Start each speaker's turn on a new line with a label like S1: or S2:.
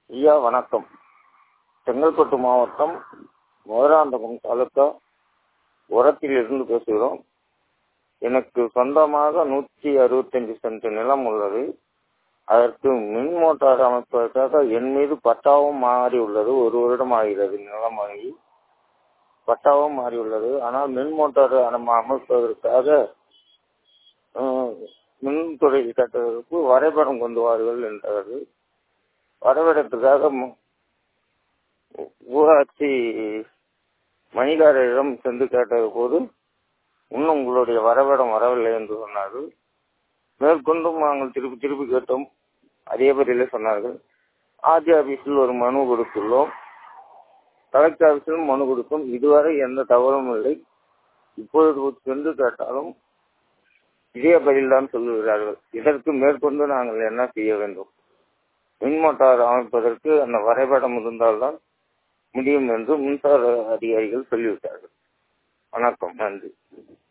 S1: ஐயா வணக்கம் செங்கல்பட்டு மாவட்டம் மதுராந்தகம் தாலுக்கா உரத்திலிருந்து பேசுகிறோம் எனக்கு சொந்தமாக நூற்றி அறுபத்தஞ்சு சென்ட் நிலம் உள்ளது அதற்கு மின் மோட்டார் அமைப்பதற்காக என் மீது பட்டாவும் மாறி உள்ளது ஒரு வருடம் ஆகிறது நிலம் வாங்கி பட்டாவும் மாறி உள்ளது ஆனால் மின் மோட்டார் நம்ம அமைப்பதற்காக அஹ், மின்துறை கட்டுவதற்கு வரைபடம் கொண்டு வாருங்கள் என்றார்கள் வரைபடத்துக்காக மு- ஊராட்சி மணிகாரரிடம் சென்று கேட்டது போது இன்னும் உங்களுடைய வரைபடம் வரவில்லை என்று சொன்னார்கள் மேற்கொண்டும் நாங்கள் திருப்பி திருப்பி கேட்டோம் அதே பதிலே சொன்னார்கள் ஆர்டி ஆபீஸில் ஒரு மனு கொடுத்துள்ளோம் கலெக்டர் ஆபீஸிலும் மனு கொடுத்தோம் இதுவரை எந்த தவறும் இல்லை இப்பொழுது சென்று கேட்டாலும் இதே பதில்தான் சொல்லுகிறார்கள் இதற்கு மேற்கொண்டு நாங்கள் என்ன செய்ய வேண்டும் மின் மோட்டார் அமைப்பதற்கு அந்த வரைபடம் இருந்தால்தான் முடியும் என்று மின்சார அதிகாரிகள் சொல்லிவிட்டார்கள் வணக்கம் நன்றி